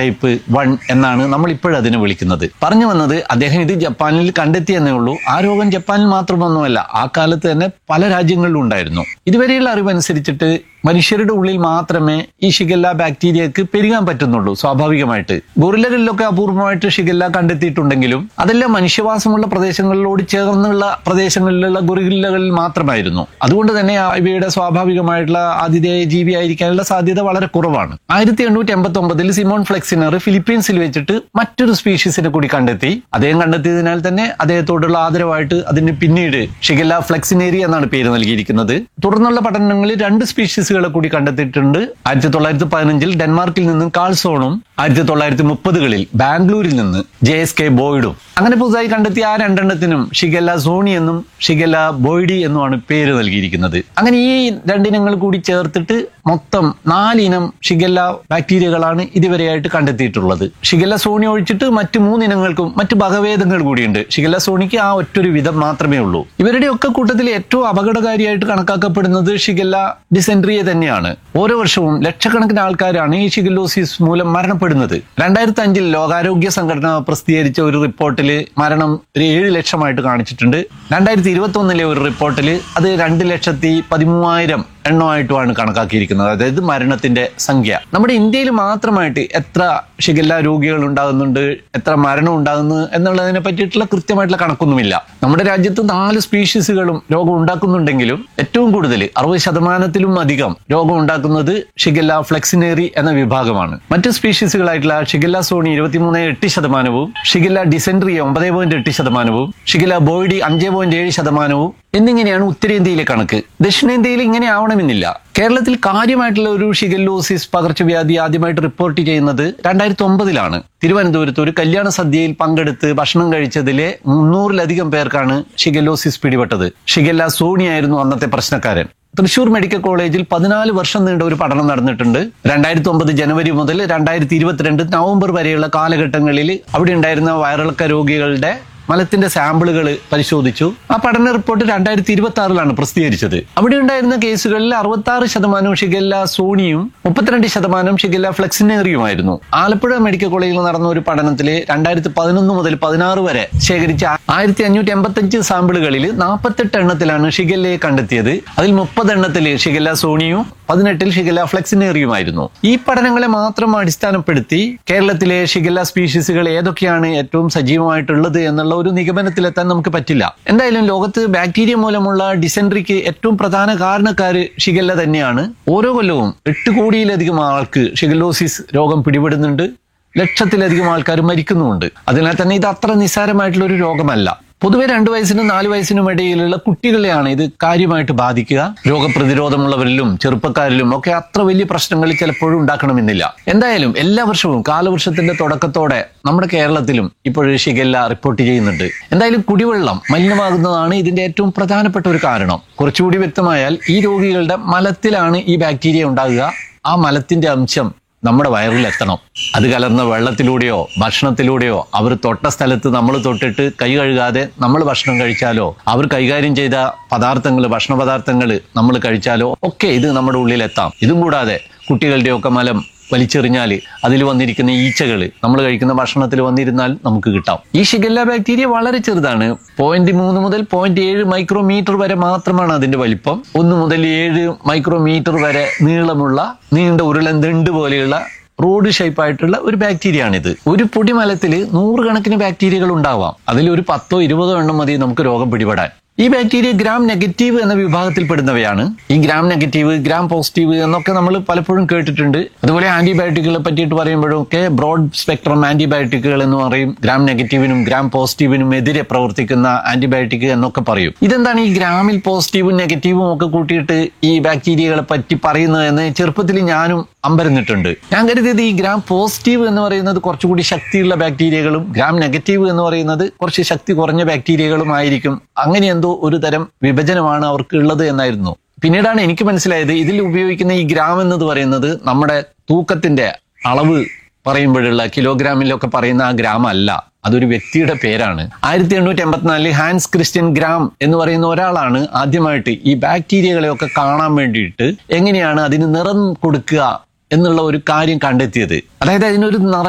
type one എന്നാണ് നമ്മൾ ഇപ്പോഴതിനെ വിളിക്കുന്നത് പറഞ്ഞു വന്നത് അദ്ദേഹം ഇത് ജപ്പാനിൽ കണ്ടെത്തിയെന്നേ ഉള്ളൂ ആ രോഗം ജപ്പാനിൽ മാത്രമൊന്നുമല്ല ആ കാലത്ത് തന്നെ പല രാജ്യങ്ങളിലും ഉണ്ടായിരുന്നു ഇതുവരെയുള്ള അറിവനുസരിച്ചിട്ട് മനുഷ്യരുടെ ഉള്ളിൽ മാത്രമേ ഈ ഷിഗല്ല ബാക്ടീരിയക്ക് പെരുകാൻ പറ്റുന്നുള്ളൂ സ്വാഭാവികമായിട്ട് ഗൊറില്ലകളിലൊക്കെ അപൂർവമായിട്ട് ഷിഗല്ല കണ്ടെത്തിയിട്ടുണ്ടെങ്കിലും അതെല്ലാം മനുഷ്യവാസമുള്ള പ്രദേശങ്ങളിലോട് ചേർന്നുള്ള പ്രദേശങ്ങളിലുള്ള ഗൊറില്ലകളിൽ മാത്രമായിരുന്നു അതുകൊണ്ട് തന്നെ ആ ഇവയുടെ സ്വാഭാവികമായിട്ടുള്ള ആതിഥേയ ജീവിയായിരിക്കാനുള്ള സാധ്യത വളരെ കുറവാണ് ആയിരത്തി എണ്ണൂറ്റി എൺപത്തി ഒമ്പതിൽ സിമോൺ ഫ്ലെക്സിനർ ഫിലിപ്പീൻസിൽ വെച്ചിട്ട് മറ്റൊരു സ്പീഷീസിനെ കൂടി കണ്ടെത്തി അദ്ദേഹം കണ്ടെത്തിയതിനാൽ തന്നെ അദ്ദേഹത്തോടുള്ള ആദരവായിട്ട് അതിന് പിന്നീട് ഷിഗല്ല ഫ്ലെക്സിനേരി എന്നാണ് പേര് നൽകിയിരിക്കുന്നത് തുടർന്നുള്ള പഠനങ്ങളിൽ രണ്ട് സ്പീഷീസുകളെ കൂടി കണ്ടെത്തിയിട്ടുണ്ട് ആയിരത്തി തൊള്ളായിരത്തി പതിനഞ്ചിൽ ഡെൻമാർക്കിൽ നിന്നും കാൾസോണും ആയിരത്തി തൊള്ളായിരത്തി മുപ്പതുകളിൽ ബാംഗ്ലൂരിൽ നിന്ന് ജെ എസ് കെ ബോയ്ഡും അങ്ങനെ പുതുതായി കണ്ടെത്തിയ ആ രണ്ടെണ്ണത്തിനും ഷിഗല്ല സോണി എന്നും ഷിഗല്ല ബോയ്ഡി എന്നുമാണ് പേര് നൽകിയിരിക്കുന്നത് അങ്ങനെ ഈ രണ്ടിനങ്ങൾ കൂടി ചേർത്തിട്ട് മൊത്തം നാലിനം ഷിഗല്ല ബാക്ടീരിയകളാണ് ഇതുവരെയായിട്ട് കണ്ടെത്തിയിട്ടുള്ളത് ഷിഗല്ല സോണി ഒഴിച്ചിട്ട് മറ്റ് മൂന്നിനങ്ങൾക്കും മറ്റ് വകഭേദങ്ങൾ കൂടിയുണ്ട് ഷിഗല്ല സോണിക്ക് ആ ഒറ്റൊരു വിധം മാത്രമേ ഉള്ളൂ ഇവരുടെ ഒക്കെ കൂട്ടത്തിൽ ഏറ്റവും അപകടകാരിയായിട്ട് കണക്കാക്കപ്പെടുന്നത് ഷിഗല്ല ഡിസെൻട്രിയെ തന്നെയാണ് ഓരോ വർഷവും ലക്ഷക്കണക്കിന് ആൾക്കാരാണ് ഈ ഷിഗല്ലോസിസ് മൂലം മരണപ്പെടുന്നത് രണ്ടായിരത്തി അഞ്ചിൽ ലോകാരോഗ്യ സംഘടന പ്രസിദ്ധീകരിച്ച ഒരു റിപ്പോർട്ടിൽ മരണം ഒരു ഏഴ് ലക്ഷമായിട്ട് കാണിച്ചിട്ടുണ്ട് രണ്ടായിരത്തി ഇരുപത്തി ഒന്നിലെ ഒരു റിപ്പോർട്ടിൽ അത് രണ്ട് ലക്ഷത്തി പതിമൂവായിരം എണ്ണമായിട്ടുമാണ് കണക്കാക്കിയിരിക്കുന്നത് അതായത് മരണത്തിന്റെ സംഖ്യ നമ്മുടെ ഇന്ത്യയിൽ മാത്രമായിട്ട് എത്ര ഷിഗല്ല രോഗികൾ ഉണ്ടാകുന്നുണ്ട് എത്ര മരണം ഉണ്ടാകുന്നു എന്നുള്ളതിനെ പറ്റിയിട്ടുള്ള കൃത്യമായിട്ടുള്ള കണക്കൊന്നുമില്ല നമ്മുടെ രാജ്യത്ത് നാല് സ്പീഷീസുകളും രോഗം ഉണ്ടാക്കുന്നുണ്ടെങ്കിലും ഏറ്റവും കൂടുതൽ അറുപത് ശതമാനത്തിലും അധികം രോഗം ഉണ്ടാക്കുന്നത് ഷിഗല്ല ഫ്ലെക്സിനേറി എന്ന വിഭാഗമാണ് മറ്റ് സ്പീഷീസുകളായിട്ടുള്ള ഷിഗല്ല സോണി ഇരുപത്തിമൂന്ന് എട്ട് ശതമാനവും ഷിഗല്ല ഡിസെൻട്രി ഒമ്പത് പോയിന്റ് എട്ട് ശതമാനവും ഷിഗല്ല ബോയ്ഡി അഞ്ച് പോയിന്റ് ഏഴ് ശതമാനവും എന്നിങ്ങനെയാണ് ഉത്തരേന്ത്യയിലെ കണക്ക് ദക്ഷിണേന്ത്യയിൽ ഇങ്ങനെ ആവണമെന്നില്ല കേരളത്തിൽ കാര്യമായിട്ടുള്ള ഒരു ഷിഗല്ലോസിസ് പകർച്ചവ്യാധി ആദ്യമായിട്ട് റിപ്പോർട്ട് ചെയ്യുന്നത് രണ്ടായിരത്തി ഒമ്പതിലാണ് തിരുവനന്തപുരത്ത് ഒരു കല്യാണ സദ്യയിൽ പങ്കെടുത്ത് ഭക്ഷണം കഴിച്ചതിലെ മുന്നൂറിലധികം പേർക്കാണ് ഷിഗല്ലോസിസ് പിടിപെട്ടത് ഷിഗല്ല സോണിയായിരുന്നു അന്നത്തെ പ്രശ്നക്കാരൻ തൃശൂർ മെഡിക്കൽ കോളേജിൽ പതിനാല് വർഷം നീണ്ട ഒരു പഠനം നടന്നിട്ടുണ്ട് രണ്ടായിരത്തി ഒമ്പത് ജനുവരി മുതൽ രണ്ടായിരത്തി ഇരുപത്തിരണ്ട് നവംബർ വരെയുള്ള കാലഘട്ടങ്ങളിൽ അവിടെ ഉണ്ടായിരുന്ന വയറിളക്ക രോഗികളുടെ മലത്തിന്റെ സാമ്പിളുകൾ പരിശോധിച്ചു ആ പഠന റിപ്പോർട്ട് രണ്ടായിരത്തി ഇരുപത്തി ആറിലാണ് പ്രസിദ്ധീകരിച്ചത് അവിടെ ഉണ്ടായിരുന്ന കേസുകളിൽ അറുപത്തി ആറ് ശതമാനം ഷിഗല്ല സോണിയും മുപ്പത്തിരണ്ട് ശതമാനം ഷിഗല്ല ഫ്ലെക്സിനേറിയുമായിരുന്നു ആലപ്പുഴ മെഡിക്കൽ കോളേജിൽ നടന്ന ഒരു പഠനത്തിൽ രണ്ടായിരത്തി പതിനൊന്ന് മുതൽ പതിനാറ് വരെ ശേഖരിച്ച ആയിരത്തി അഞ്ഞൂറ്റി എൺപത്തഞ്ച് സാമ്പിളുകളിൽ നാൽപ്പത്തെട്ട് എണ്ണത്തിലാണ് ഷിഗല്ലയെ കണ്ടെത്തിയത് അതിൽ മുപ്പത് എണ്ണത്തിൽ ഷിഗല്ല സോണിയും പതിനെട്ടിൽ ഷിഗല്ല ഫ്ലെക്സിനേറിയുമായിരുന്നു ഈ പഠനങ്ങളെ മാത്രം അടിസ്ഥാനപ്പെടുത്തി കേരളത്തിലെ ഷിഗല്ല സ്പീഷീസുകൾ ഏതൊക്കെയാണ് ഏറ്റവും സജീവമായിട്ടുള്ളത് എന്നുള്ള ഒരു നിഗമനത്തിലെത്താൻ നമുക്ക് പറ്റില്ല എന്തായാലും ലോകത്ത് ബാക്ടീരിയ മൂലമുള്ള ഡിസെൻട്രിക്ക് ഏറ്റവും പ്രധാന കാരണക്കാര് ഷിഗല്ല തന്നെയാണ് ഓരോ കൊല്ലവും എട്ട് കോടിയിലധികം ആൾക്ക് ഷിഗല്ലോസിസ് രോഗം പിടിപെടുന്നുണ്ട് ലക്ഷത്തിലധികം ആൾക്കാർ മരിക്കുന്നുമുണ്ട് അതിനാൽ തന്നെ ഇത് അത്ര നിസ്സാരമായിട്ടുള്ള ഒരു രോഗമല്ല പൊതുവെ രണ്ടു വയസ്സിനും നാല് വയസ്സിനും ഇടയിലുള്ള കുട്ടികളെയാണ് ഇത് കാര്യമായിട്ട് ബാധിക്കുക രോഗപ്രതിരോധമുള്ളവരിലും ചെറുപ്പക്കാരിലും ഒക്കെ അത്ര വലിയ പ്രശ്നങ്ങൾ ചിലപ്പോഴും ഉണ്ടാക്കണമെന്നില്ല എന്തായാലും എല്ലാ വർഷവും കാലവർഷത്തിന്റെ തുടക്കത്തോടെ നമ്മുടെ കേരളത്തിലും ഇപ്പോഴും ഷിഗല്ല റിപ്പോർട്ട് ചെയ്യുന്നുണ്ട് എന്തായാലും കുടിവെള്ളം മലിനമാകുന്നതാണ് ഇതിന്റെ ഏറ്റവും പ്രധാനപ്പെട്ട ഒരു കാരണം കുറച്ചുകൂടി വ്യക്തമായാൽ ഈ രോഗികളുടെ മലത്തിലാണ് ഈ ബാക്ടീരിയ ഉണ്ടാകുക ആ മലത്തിന്റെ അംശം നമ്മുടെ വയറിൽ എത്തണം അത് കലർന്ന വെള്ളത്തിലൂടെയോ ഭക്ഷണത്തിലൂടെയോ അവർ തൊട്ട സ്ഥലത്ത് നമ്മൾ തൊട്ടിട്ട് കൈ കഴുകാതെ നമ്മൾ ഭക്ഷണം കഴിച്ചാലോ അവർ കൈകാര്യം ചെയ്ത പദാർത്ഥങ്ങൾ ഭക്ഷണ പദാർത്ഥങ്ങൾ നമ്മൾ കഴിച്ചാലോ ഒക്കെ ഇത് നമ്മുടെ ഉള്ളിൽ എത്താം ഇതും കൂടാതെ കുട്ടികളുടെയൊക്കെ മലം വലിച്ചെറിഞ്ഞാൽ അതിൽ വന്നിരിക്കുന്ന ഈച്ചകൾ നമ്മൾ കഴിക്കുന്ന ഭക്ഷണത്തിൽ വന്നിരുന്നാൽ നമുക്ക് കിട്ടാം ഈ ഷിഗല്ല ബാക്ടീരിയ വളരെ ചെറുതാണ് പോയിന്റ് മൂന്ന് മുതൽ പോയിന്റ് ഏഴ് മൈക്രോമീറ്റർ വരെ മാത്രമാണ് അതിന്റെ വലിപ്പം ഒന്ന് മുതൽ ഏഴ് മൈക്രോമീറ്റർ വരെ നീളമുള്ള നീണ്ട ഉരുളൻ ദണ്ട് പോലെയുള്ള റോഡ് ഷേപ്പ് ആയിട്ടുള്ള ഒരു ബാക്ടീരിയ ആണിത് ഒരു പൊടിമലത്തിൽ നൂറുകണക്കിന് ബാക്ടീരിയകൾ ഉണ്ടാവാം അതിൽ ഒരു പത്തോ ഇരുപതോ എണ്ണം മതി നമുക്ക് രോഗം പിടിപെടാൻ ഈ ബാക്ടീരിയ ഗ്രാം നെഗറ്റീവ് എന്ന വിഭാഗത്തിൽപ്പെടുന്നവയാണ് ഈ ഗ്രാം നെഗറ്റീവ് ഗ്രാം പോസിറ്റീവ് എന്നൊക്കെ നമ്മൾ പലപ്പോഴും കേട്ടിട്ടുണ്ട് അതുപോലെ ആന്റിബയോട്ടിക്കുകളെ പറ്റിയിട്ട് പറയുമ്പോഴൊക്കെ ബ്രോഡ് സ്പെക്ട്രം ആന്റിബയോട്ടിക്കുകൾ എന്ന് പറയും ഗ്രാം നെഗറ്റീവിനും ഗ്രാം പോസിറ്റീവിനും എതിരെ പ്രവർത്തിക്കുന്ന ആന്റിബയോട്ടിക് എന്നൊക്കെ പറയും ഇതെന്താണ് ഈ ഗ്രാമിൽ പോസിറ്റീവും നെഗറ്റീവും ഒക്കെ കൂട്ടിയിട്ട് ഈ ബാക്ടീരിയകളെ പറ്റി പറയുന്നത് എന്ന് ചെറുപ്പത്തിൽ ഞാനും അമ്പരന്നിട്ടുണ്ട് ഞാൻ കരുതിയത് ഈ ഗ്രാം പോസിറ്റീവ് എന്ന് പറയുന്നത് കുറച്ചുകൂടി ശക്തിയുള്ള ബാക്ടീരിയകളും ഗ്രാം നെഗറ്റീവ് എന്ന് പറയുന്നത് കുറച്ച് ശക്തി കുറഞ്ഞ ബാക്ടീരിയകളും ആയിരിക്കും അങ്ങനെ എന്തോ ഒരു തരം വിഭജനമാണ് അവർക്ക് ഉള്ളത് എന്നായിരുന്നു പിന്നീടാണ് എനിക്ക് മനസ്സിലായത് ഇതിൽ ഉപയോഗിക്കുന്ന ഈ ഗ്രാം എന്നത് പറയുന്നത് നമ്മുടെ തൂക്കത്തിന്റെ അളവ് പറയുമ്പോഴുള്ള കിലോഗ്രാമിലൊക്കെ പറയുന്ന ആ ഗ്രാം അല്ല അതൊരു വ്യക്തിയുടെ പേരാണ് ആയിരത്തി എണ്ണൂറ്റി എൺപത്തിനാലിൽ ഹാൻസ് ക്രിസ്ത്യൻ ഗ്രാം എന്ന് പറയുന്ന ഒരാളാണ് ആദ്യമായിട്ട് ഈ ബാക്ടീരിയകളെയൊക്കെ കാണാൻ വേണ്ടിയിട്ട് എങ്ങനെയാണ് അതിന് നിറം കൊടുക്കുക എന്നുള്ള ഒരു കാര്യം കണ്ടെത്തിയത് അതായത് അതിനൊരു നിറ